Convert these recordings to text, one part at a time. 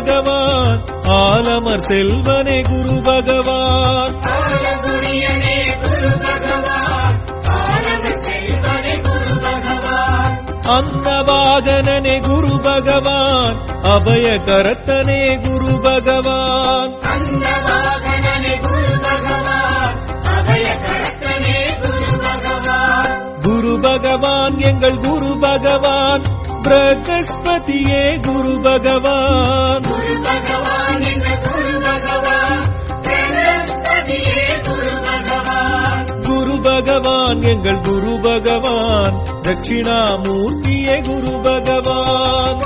பகவான் ஆலமர் செல்வனே குரு பகவான் ஆலகுடியனே குரு பகவான் ஆலம செல்வனே குரு பகவான் அன்னவாகனனே குரு பகவான் அபய கரத்தனே குரு பகவான் அந்த வாகனனே குரு பகவான் அபய கரத்தனே குரு பகவான் குரு பகவான் எங்கள் குரு பகவான் பிரகஸ்பதியே குரு பகவான் குரு பகவான் என்ற குரு பகவான் பிரகஸ்பதியே குரு பகவான் குரு பகவான் எங்கள் குரு பகவான் தட்சிணாமூர்த்தியே குரு பகவான்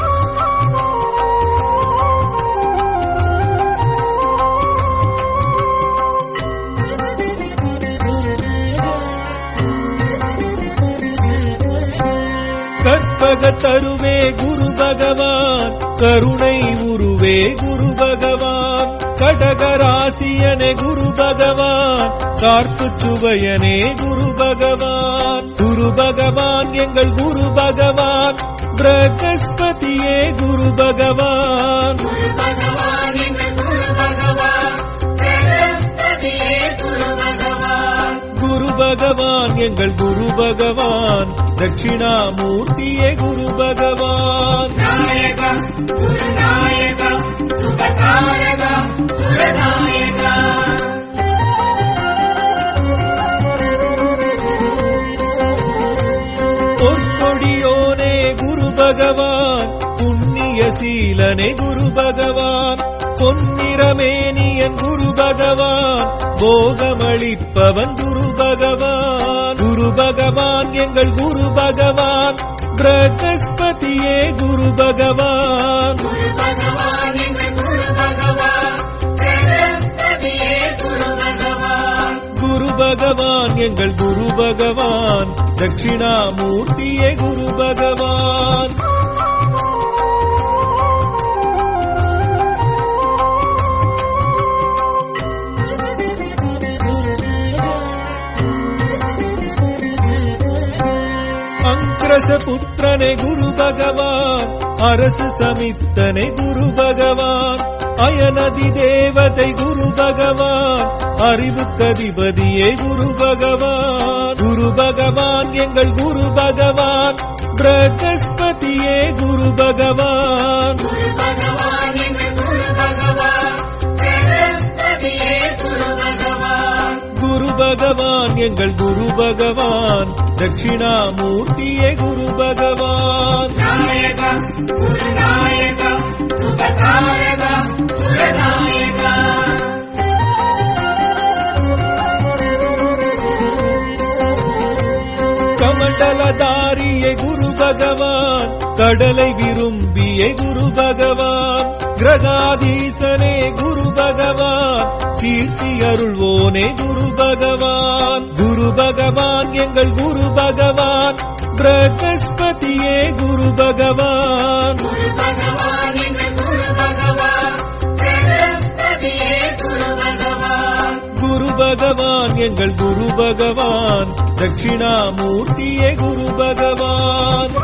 கற்பக தருவே குரு பகவான் கருணை உருவே குரு பகவான் கடகராசியனே குரு பகவான் கார்ப்பு சுவையனே குரு பகவான் குரு பகவான் எங்கள் குரு பகவான் பிரகஸ்பதியே குரு பகவான் குரு பகவான் என்ற குரு பகவான் பிரகஸ்பதியே குரு பகவான் குரு பகவான் எங்கள் குரு பகவான் தட்சிணாமூர்த்தியே குரு பகவான் நாயகா சுரநாயகா சுககாரகா சுரநாயகா பொற்கொடியோனே குரு பகவான் புண்ணிய சீலனே குரு பகவான் பொன்னிறமேனியன் குரு பகவான் போகமளிப்பவன் குரு பகவான் குரு பகவான் எங்கள் குரு பகவான் பிரகஸ்பதியே குரு பகவான் குரு பகவான் என்ற குரு பகவான் பிரகஸ்பதியே குரு பகவான் குரு பகவான் எங்கள் குரு பகவான் தட்சிணாமூர்த்தியே குரு பகவான் அங்கிரச புத்திரனே குரு பகவான் அரசு சமித்தனே குரு பகவான் அயனதி தேவதை குரு பகவான் அறிவு கதிபதியே குரு பகவான் குரு பகவான் எங்கள் குரு பகவான் பிரகஸ்பதியே குரு பகவான் குரு பகவான் என்ற குரு பகவான் பிரகஸ்பதியே குரு பகவான் குரு பகவான் எங்கள் குரு பகவான் தட்சிணாமூர்த்தியே குரு பகவான் நாயகா சுரநாயகா சுககாரகா சுரநாயகா கமண்டலதாரியே குரு பகவான் கடலை விரும்பிய குரு பகவான் கிரகாதீசனே குரு பகவான் கீர்த்தி அருள்வோனே குரு பகவான் குரு பகவான் எங்கள் குரு பகவான் பிரகஸ்பதியே குரு பகவான் குரு பகவான் என்ற குரு பகவான் பிரகஸ்பதியே குரு பகவான் குரு பகவான் எங்கள் குரு பகவான் தட்சிணாமூர்த்தியே குரு பகவான்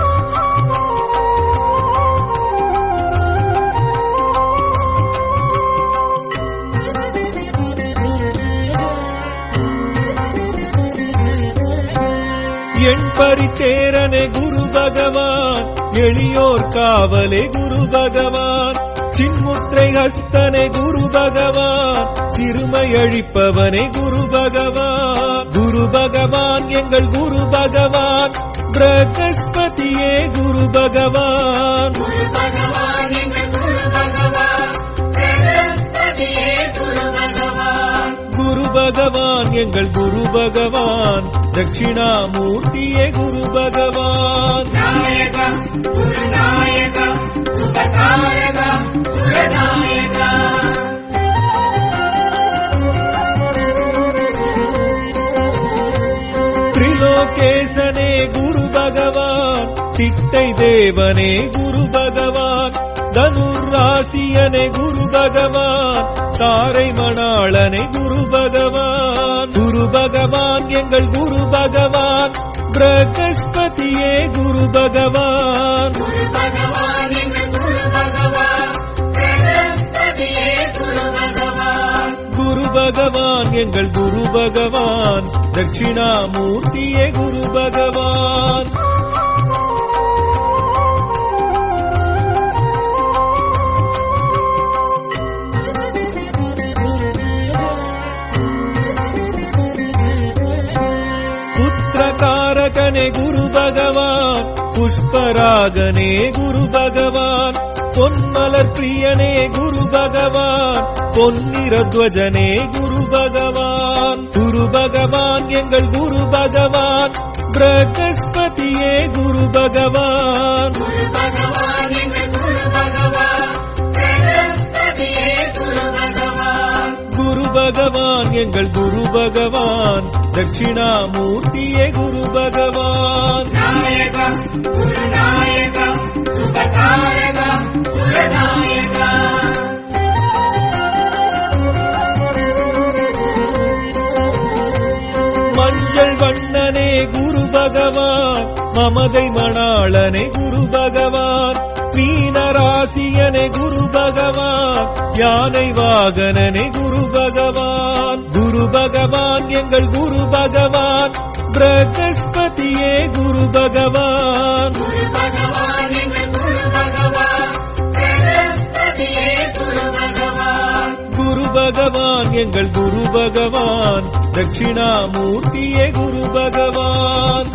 என் பரித்தேரனே குரு பகவான் எளியோர் காவலே குரு பகவான் சின்முத்திரை ஹஸ்தனே குரு பகவான் சிறுமை அழிப்பவனே குரு பகவான் குரு பகவான் எங்கள் குரு பகவான் பிரகஸ்பதியே குரு பகவான் குரு பகவான் என்ற குரு பகவான் பிரகஸ்பதியே குரு பகவான் குரு பகவான் எங்கள் குரு பகவான் தட்சிணாமூர்த்தியே குரு பகவான் நாயகா சுரநாயகா சுககாரகா சுரநாயகா திரிலோகேசனே குரு பகவான் திட்டை தேவனே குரு பகவான் தனுராசியனே குரு பகவான் தாரை மணாளனே குரு பகவான் குரு பகவான் எங்கள் குரு பகவான் பிரகஸ்பதியே குரு பகவான் குரு பகவான் என்ற குரு பகவான் பிரகஸ்பதியே பகவான் எங்கள் குரு பகவான் தட்சிணாமூர்த்தியே குரு பகவான் புத்திரகாரகனே குரு பகவான் புஷ்பராகனே குரு பகவான் பொன்மலர் பிரியனே குரு பகவான் பொன்னிறத்வஜனே குரு பகவான் குரு பகவான் எங்கள் குரு பகவான் பிரகஸ்பதியே குரு பகவான் குரு பகவான் எங்கள் குரு பகவான் பிரகஸ்பதியே குரு பகவான் குரு பகவான் எங்கள் குரு பகவான் தட்சிணாமூர்த்தியே குரு பகவான் நாயகம் குருநாயகம் சுபகாரகம் சுரநாயகம் மஞ்சள் வண்ணனே குரு பகவான் மமதை மணாளனே குரு பகவான் மீனராசியனே குரு பகவான் யானை வாகனனே குரு பகவான் குரு பகவான் எங்கள் குரு பகவான் பிரகஸ்பதியே குரு பகவான் குரு பகவான் எங்கள் குரு பகவான் பிரகஸ்பதியே குரு பகவான் குரு பகவான் எங்கள் குரு பகவான் தட்சிணாமூர்த்தியே குரு பகவான்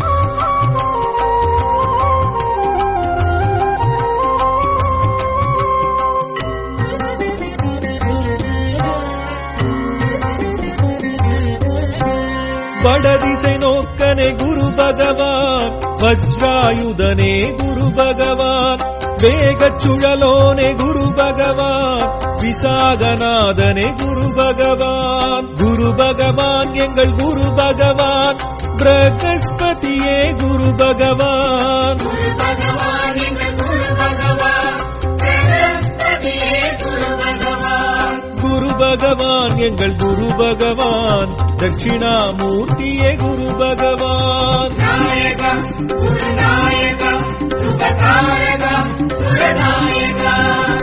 வடதிசை நோக்கனே குரு பகவான் வஜ்ராயுதனே குரு பகவான் வேகச் சுழலோனே குரு பகவான் விசாகநாதனே குரு பகவான் குரு பகவான் எங்கள் குரு பகவான் பிரகஸ்பதியே குரு பகவான் குரு பகவான் எங்கள் குரு பகவான் பிரகஸ்பதியே குரு பகவான் குரு பகவான் எங்கள் குரு பகவான் தட்சிணாமூர்த்தியே குரு பகவான் நாயகம் குருநாயகம் சுபகாரகம் சுரநாயகம்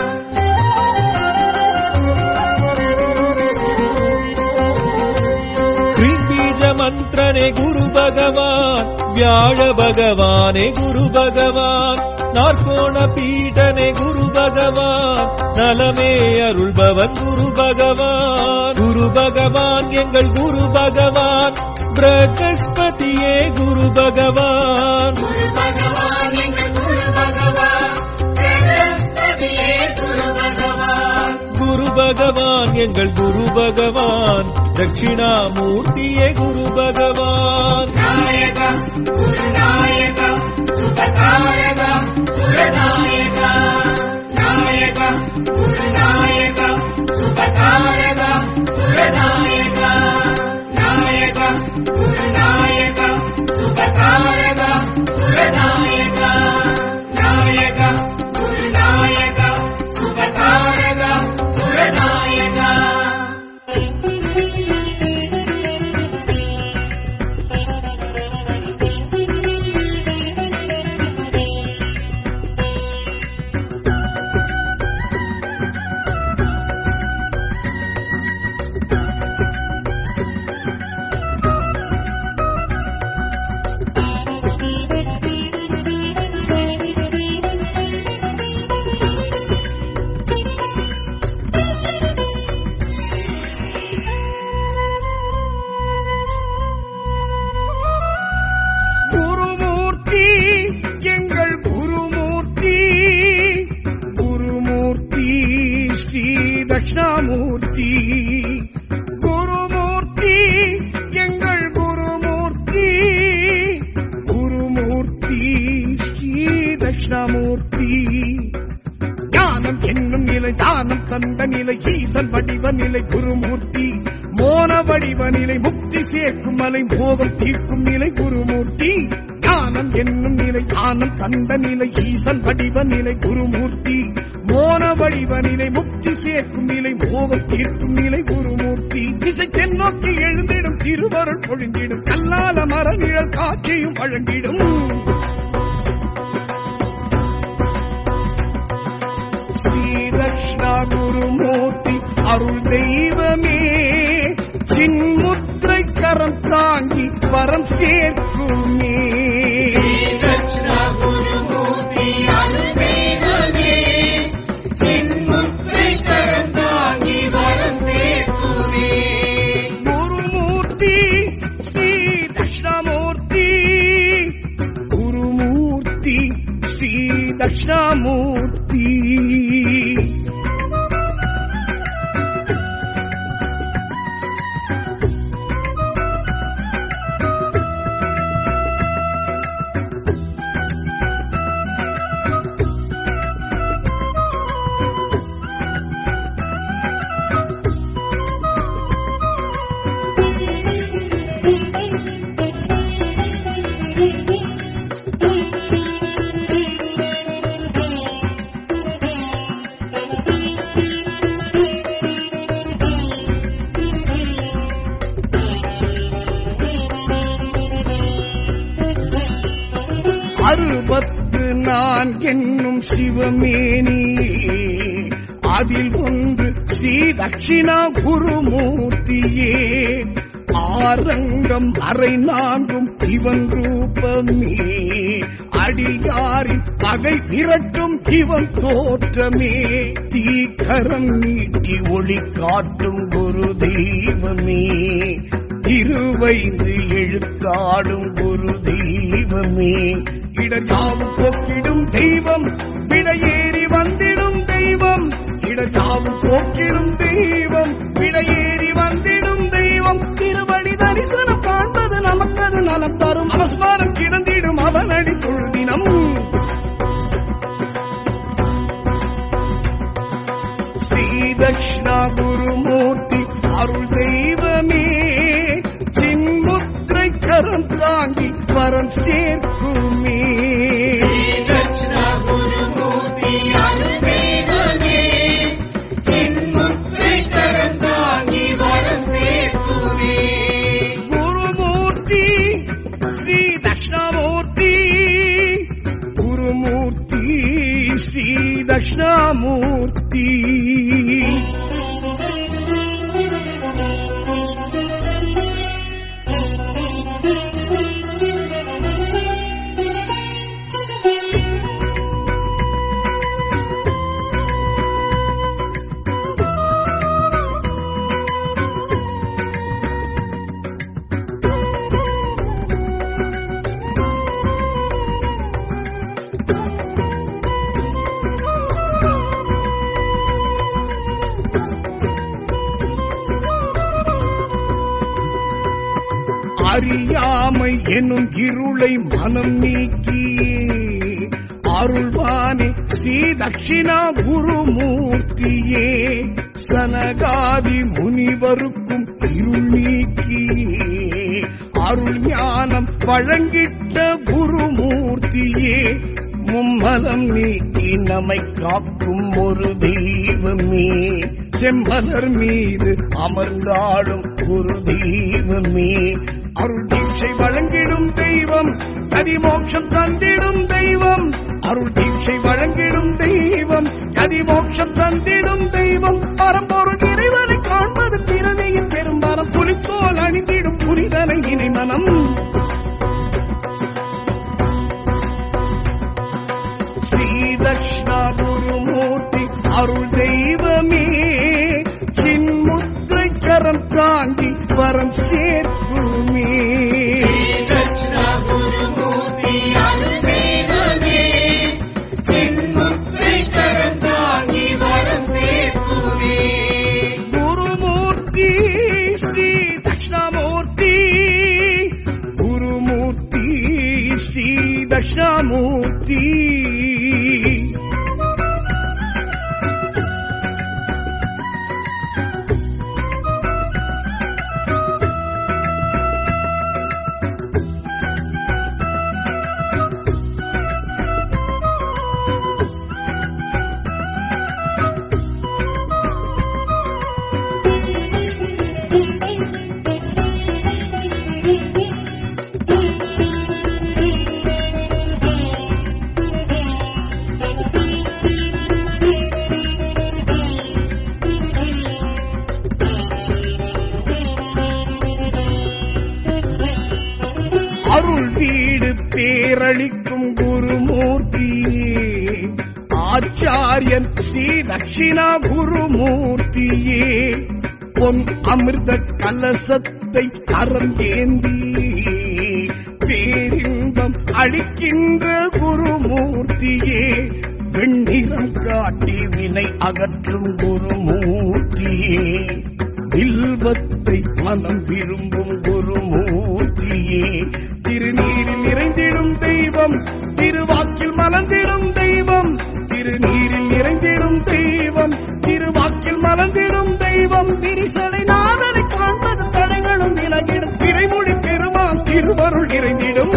பீஜ மந்திரனே குரு பகவான் வியாழ பகவானே குரு பகவான் நாற்கோண பீடனே குரு பகவான் நலமே அருள்பவன் குரு பகவான் குரு பகவான் எங்கள் குரு பகவான் பிரகஸ்பதியே குரு பகவான் குரு பகவான் எங்கள் குரு பகவான் பிரகஸ்பதியே குரு பகவான் குரு பகவான் எங்கள் குரு பகவான் தட்சிணாமூர்த்தியே குரு பகவான் நாயகம் குருநாயகம் சுபகாரகம் சுரநாயகம் நாயகம் குருநாயகம் சுபகாரகம் சுரநாயகம் நாயகம் குருநாயகம் சுபகாரகம் சுரநாயகம் நாயகம் குருநாயகம் சுபகாரகம் சுரநாயகம் குருமூர்த்தி எங்கள் குருமூர்த்தி குருமூர்த்தி ஸ்ரீ தட்சிணாமூர்த்தி குருமூர்த்தி எங்கள் குருமூர்த்தி குருமூர்த்தி ஸ்ரீ தட்சிணாமூர்த்தி ஞானம் என்னும் நிலை தானம் தந்த நிலை ஈசன் வடிவ நிலை குருமூர்த்தி மோன வடிவ நிலை முக்தி சேர்க்கும் மலை மோகம் தீர்க்கும் நிலை குருமூர்த்தி ஞானம் என்னும் நிலை தானம் தந்த நிலை ஈசன் வடிவ நிலை குருமூர்த்தி மோன வடிவ நிலை முக்தி சேர்க்கும் நிலை மோகம் தீர்க்கும் நிலை குருமூர்த்தி இசை தென்னோக்கி எழுந்திடும் திருவருள் பொழிந்திடும் கல்லால மர நிழல் காட்சியும் வழங்கிடும் ஸ்ரீ தக்ஷணா குருமூர்த்தி அருள் தெய்வமே வரம் சேர்க்குமே தட்சிணா குருமூர்த்தி அருள்தெய்வமே சின்முத்திரை கரந்தாங்கி வரம் சேர்க்குமே குருமூர்த்தி ஸ்ரீ தட்சிணாமூர்த்தி குருமூர்த்தி ஸ்ரீ தட்சிணாமூர்த்தி அறுபத்து நான் என்னும் சிவமேனி அதில் ஒன்று ஸ்ரீ தட்சிணா குருமூர்த்தியே ஆரங்கம் அரை நான்கும் இவன் ரூபமே அடியாரின் பகை விரட்டும் இவன் தோற்றமே தீக்கரம் நீட்டி ஒளி காட்டும் குரு தெய்வமே இருவைந்து எழுத்தாடும் குரு தெய்வமே இடர்யாவும் போக்கிடும் தெய்வம் விடையேறி வந்திடும் தெய்வம் இடர்யாவும் போக்கிடும் தெய்வம் விடையேறி வந்திடும் தெய்வம் திருவடி தரிசனம் காண்பது நமக்கது நலம் தரும் அவஸ்மாரம் கிடந்திடும் அவனடி தொழுதினம் ஸ்ரீ தட்சிணா குருமூர்த்தி அருள் தெய்வமே சின்முத்திரை கரம் தாங்கி வரம் சேர்க்குமே தட்சிணா குருமூர்த்தி அருள்தெய்வமே சின்முத்திரை கரந்தாங்கி வரம் சேர்க்குமே குருமூர்த்தி ஸ்ரீ தட்சிணாமூர்த்தி குருமூர்த்தி ஸ்ரீ தட்சிணாமூர்த்தி அறியாமை எனும் இருளை மனம் நீக்கியே அருள்வானே ஸ்ரீ தட்சிணா குருமூர்த்தியே சனகாதி முனிவருக்கும் இருள் நீக்கியே அருள் ஞானம் வழங்கிட்ட குருமூர்த்தியே மும்மலம் நீக்கி நம்மை காக்கும் ஒரு தெய்வமே செம்மலர் மீது அமர்ந்தாடும் ஒரு தெய்வமே அருள் தீட்சை வழங்கிடும் தெய்வம் கதிமோட்சம் தந்திடும் தெய்வம் அருள் தீட்சை வழங்கிடும் தெய்வம் கதிமோட்சம் தந்திடும் தெய்வம் பரம்பொருள் இறைவனை காண்பது பிறவியின் பெரும்பரம் புலித்தோல் அணிந்திடும் புனிதனை இணை மனம் ஸ்ரீ தட்சிணா குருமூர்த்தி அருள் தெய்வமே சின்முத்திரை கரம் தாங்கி வரம் சேர்க்குமே தட்சிணா குருமூர்த்தி அருள்தெய்வமே சின்முத்திரை கரந்தாங்கி வரம் சேர்க்குமே குருமூர்த்தி ஸ்ரீ தட்சிணாமூர்த்தி குருமூர்த்தி ஸ்ரீ தட்சிணாமூர்த்தி அளிக்கும் குருமூர்த்தியே ஆச்சாரியன் ஸ்ரீ தட்சிணா குருமூர்த்தியே பொன் அமிர்த கலசத்தை கரம் ஏந்தி பேரின்பம் அளிக்கின்ற குருமூர்த்தியே வெண்ணிறம் காட்டி வினை அகற்றும் குருமூர்த்தியே வில்வத்தை மனம் விரும்பும் குருமூர்த்தியே திருநீரில் நிறைந்திடும் தெய்வம் திருவாக்கில் மலர்ந்திடும் தெய்வம் திருநீரில் நிறைந்திடும் தெய்வம் திருவாக்கில் மலர்ந்திடும் தெய்வம் விரிசலை நாதனை காண்பது தடைகளும் விலகிடும் திரைமொழி பெருமான் திருவருள் நிறைந்திடும்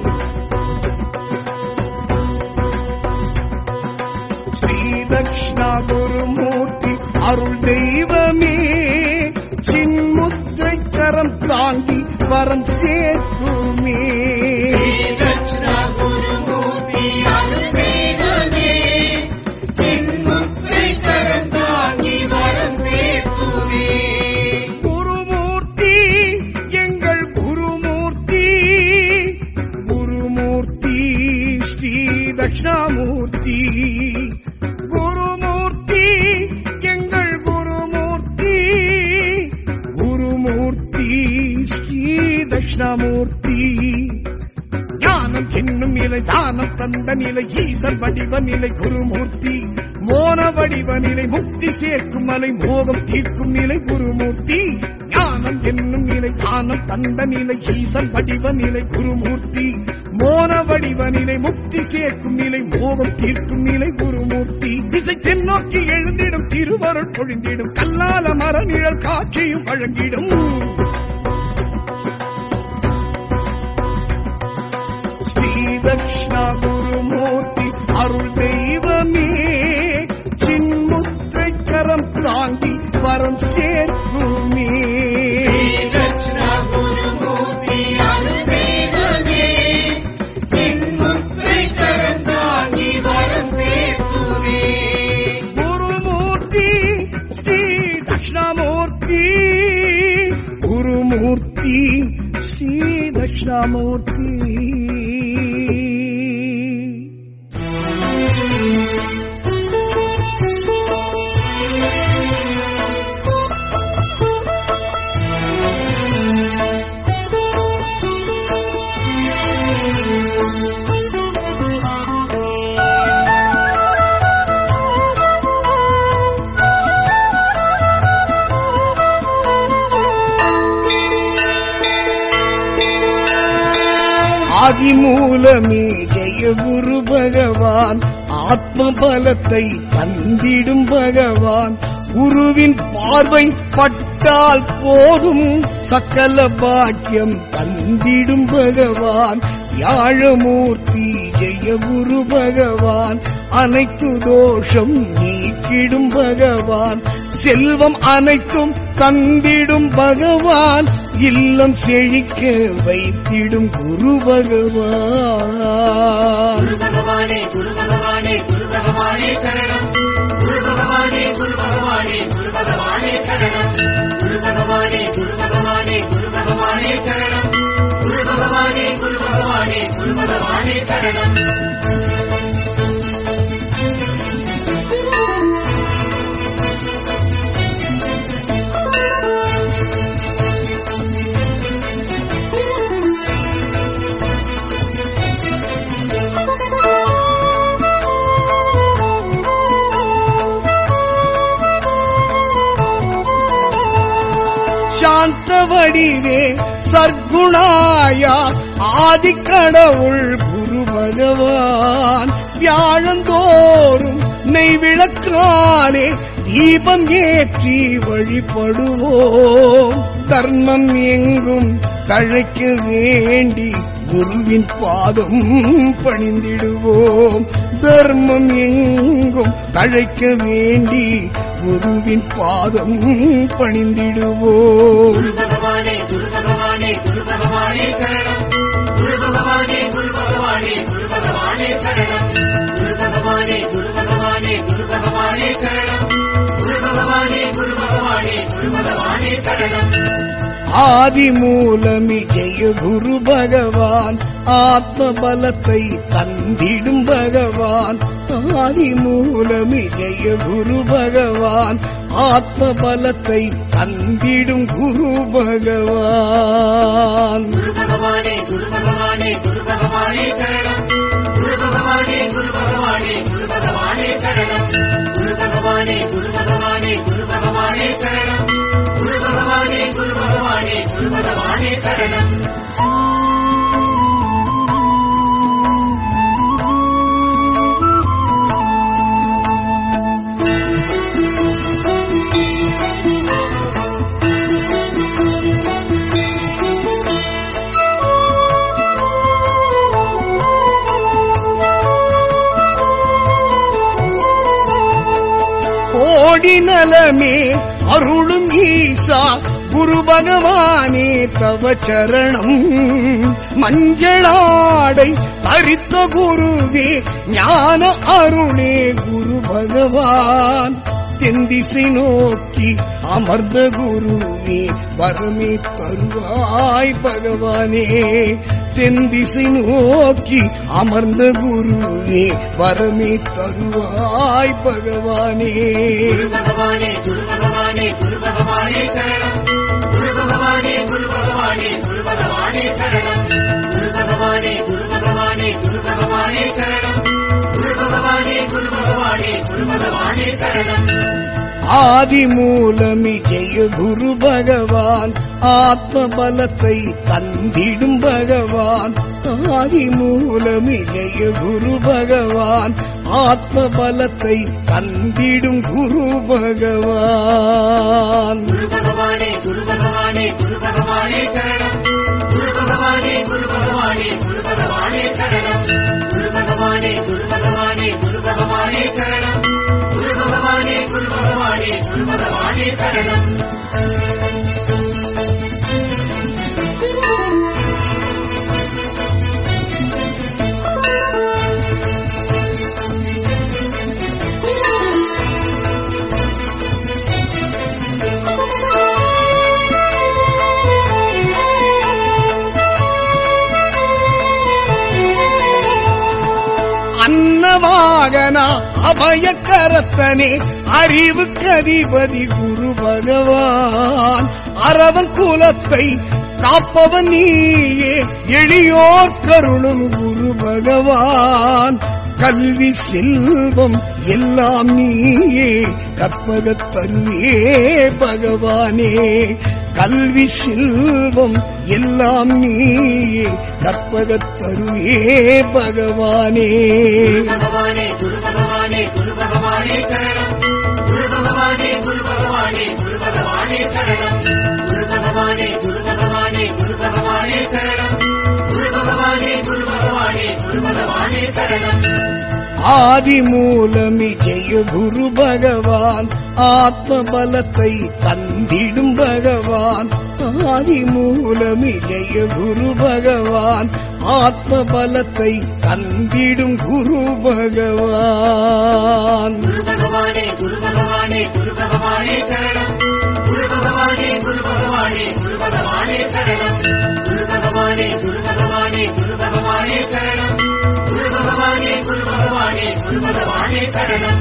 ஸ்ரீ தக்ஷணா குருமூர்த்தி அருள் தெய்வமே சின்முத்திரை கரம் தாங்கி வரம் சேர்க்குமே தட்சிணா குருமூர்த்தி அருள்வேதமே சின்முத்திரை கரம் தாங்கி வரம் சேர்த்துமே குருமூர்த்தி எங்கள் குருமூர்த்தி குருமூர்த்தி ஸ்ரீ தட்சிணாமூர்த்தி குருமூர்த்தி எங்கள் குருமூர்த்தி குருமூர்த்தி ஸ்ரீ தட்சிணாமூர்த்தி ஞானம் என்னும் நிலை தானம் தந்த நிலை ஈசன் வடிவ நிலை குருமூர்த்தி மோன வடிவ நிலை முக்தி சேர்க்கும் மலை மோகம் தீர்க்கும் நிலை குருமூர்த்தி ஞானம் என்னும் நிலை தானம் தந்த நிலை ஈசன் வடிவ நிலை குருமூர்த்தி மோன வடிவ நிலை முக்தி சேர்க்கும் நிலை மோகம் தீர்க்கும் நிலை குருமூர்த்தி திசை தென்னோக்கி எழுந்திடும் திருவருள் பொழிந்திடும் கல்லால மர நிழல் காட்சியும் வழங்கிடும் ஸ்ரீ தக்ஷணா குருமூர்த்தி அருள் தெய்வமே சின்முத்திரை கரம் தாங்கி வரம் சேர்க்குமே தட்சிணா குருமூர்த்தி அருள்வேதமே சின்முத்திரை கரம் தாங்கி வரம் சேர்த்துமே குருமூர்த்தி ஸ்ரீ தட்சிணாமூர்த்தி குருமூர்த்தி ஸ்ரீ தட்சிணாமூர்த்தி ஆதிமூலமே ஜெய குரு பகவான் ஆத்ம பலத்தை தந்திடும் பகவான் குருவின் பார்வை பட்டால் போதும் சக்கல பாக்கியம் தந்திடும் பகவான் யாழமூர்த்தி ஜெய குரு பகவான் அனைத்து தோஷம் நீக்கிடும் பகவான் செல்வம் அனைத்தும் தந்திடும் பகவான் இல்லம் செழிக்க வைத்திடும் குரு பகவான் குரு பகவானே குரு பகவானே குரு பகவானே சரணம் குரு பகவானே குரு பகவானே குரு பகவானே சரணம் குரு பகவானே குரு பகவானே குரு பகவானே சரணம் குரு பகவானே குரு பகவானே குரு பகவானே சரணம் சாந்த வடிவே சர்க்குணாயா ஆதிக்கடவுள் குரு பகவான் வியாழந்தோறும் நெய் விளக்காலே தீபம் ஏற்றி வழிபடுவோம் தர்மம் எங்கும் தழைக்க வேண்டி குருவின் பாதம் பணிந்திடுவோம் தர்மம் எங்கும் தழைக்க வேண்டி குருவின் பாதம் பணிந்திடுவோம் குரு பகவானே குரு பகவானே குரு பகவானே சரணம் குரு பகவானே குரு பகவானே குரு பகவானே சரணம் குரு பகவானே குரு பகவானே குரு பகவானே சரணம் குரு பகவானே குரு பகவானே குரு பகவானே சரணம் ஆதி மூலமி ஜெய குரு பகவான் ஆத்ம பலத்தை தந்திடும் பகவான் ஆதி மூலமி ஜெய குரு பகவான் ஆத்ம பலத்தை தந்திடும் குரு பகவான் குரு பகவானே குரு பகவானே குரு பகவானே சரணம் குரு பகவானே குரு பகவானே குரு பகவானே சரணம் குரு பகவானே குரு பகவானே குரு பகவானே சரணம் குரு பகவானே குரு பகவானே குரு பகவானே சரணம் கோடி நலமே அருளும் ஈசா குரு பகவானே தவ சரணம் மஞ்சளாடை தரித்த குருவே ஞான அருளே குரு பகவான் தென்திசை நோக்கி அமர்ந்த குருவே வரமே தருவாய் பகவானே தென்திசை நோக்கி அமர்ந்த குருவே வரமே தருவாய் பகவானே குரு பகவானே குரு பகவானே குரு பகவானே சரணம் குரு பகவானே குரு பகவானே குரு பகவானே சரணம் குரு பகவானே குரு பகவானே குரு பகவானே சரணம் குரு பகவானே குரு பகவானே குரு பகவானே சரணம் ஆதி மூலமி ஜெய குரு பகவான் ஆத்ம பலத்தை தந்திடும் பகவான் ஆதி மூலமி ஜெய குரு பகவான் ஆத்ம பலத்தை தந்திடும் குரு பகவான் குரு பகவானே குரு பகவானே குரு பகவானே சரணம் குரு பகவானே குரு பகவானே குரு பகவானே சரணம் குரு பகவானே குரு பகவானே குரு பகவானே சரணம் குரு பகவானே குரு பகவானே குரு பகவானே சரணம் அன்னவாகனா அபயக்கரத்தனே அறிவுக்கு அதிபதி குரு பகவான் அரவன் குலத்தை காப்பவன் நீயே எளியோர் கருளும் குரு பகவான் கல்வி செல்வம் எல்லாம் நீயே கற்பகத் தருவே பகவானே கல்வி செல்வம் எல்லாம் நீயே கற்பகத் தருவே பகவானே குரு பகவானே குரு பகவானே குரு பகவானே சரணம் குரு பகவானே குரு பகவானே குரு பகவானே சரணம் குரு பகவானே குரு பகவானே குரு பகவானே சரணம் குரு பகவானே குரு பகவானே குரு பகவானே சரணம் ஆதி மூலமி ஜெய குரு பகவான் ஆத்ம பலத்தை தந்திடும் பகவான் ஆதி மூலமி ஜெய குரு பகவான் ஆத்ம பலத்தை தந்திடும் குரு பகவான் குரு பகவானே குரு பகவானே குரு பகவானே சரணம் குரு பகவானே குரு பகவானே குரு பகவானே சரணம் குரு பகவானே குரு பகவானே குரு பகவானே சரணம் குரு பகவானே குரு பகவானே குரு பகவானே சரணம்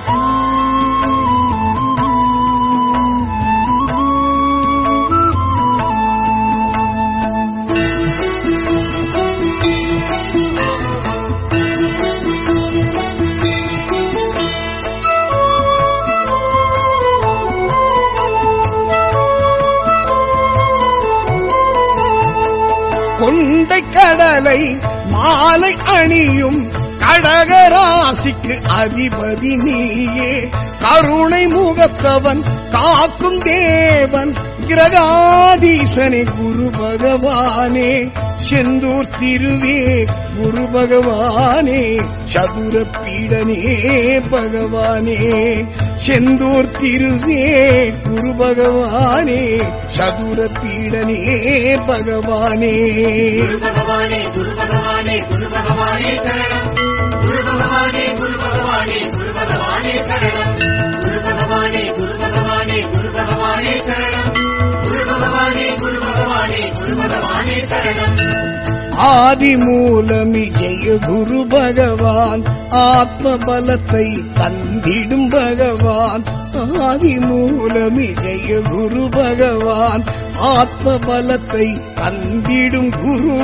கொண்டை கடலை மாலை அணியும் கடகராசிக்கு அதிபதி நீயே கருணை முகத்தவன் காக்கும் தேவன் கிரகாதீசனே குரு பகவானே செந்தூர் திருவே குரு பகவானே சதுர பீடனே பகவானே செந்தூர் திருவே குரு பகவானே சதுர பீடனே பகவானே குரு பகவானே குரு பகவானே குரு பகவானே சரணம் குரு பகவானே குரு பகவானே குரு பகவானே சரணம் குரு பகவானே குரு பகவானே குரு பகவானே சரணம் குரு பகவானே குரு பகவானே குரு பகவானே சரணம் ஆதி மூலமி ஜெய குரு பகவான் ஆத்ம பலத்தை தந்திடும் பகவான் ஆதி மூலமி ஜெய குரு பகவான் ஆத்ம பலத்தை தந்திடும் குரு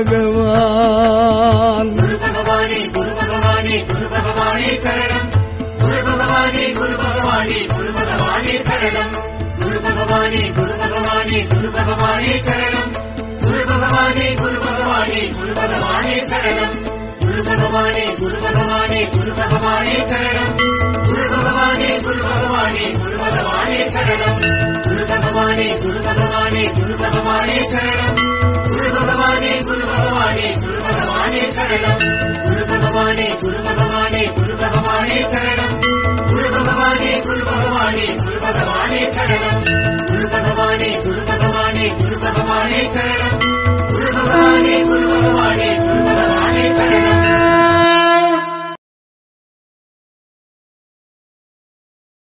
பகவான் குரு பகவானே குரு பகவானே குரு பகவானே சரணம் குரு பகவானே குரு பகவானே குரு பகவானே சரணம் குரு பகவானே குரு பகவானே குரு பகவானே சரணம் குரு பகவானே குரு பகவானே குரு பகவானே சரணம் குரு பகவானே குரு பகவானே குரு பகவானே சரணம் குரு பகவானே குரு பகவானே குரு பகவானே சரணம் குரு பகவானே குரு பகவானே குரு பகவானே சரணம் குரு பகவானே குரு பகவானே குரு பகவானே சரணம் குரு பகவானே குரு பகவானே குரு பகவானே சரணம் குரு பகவானே குரு பகவானே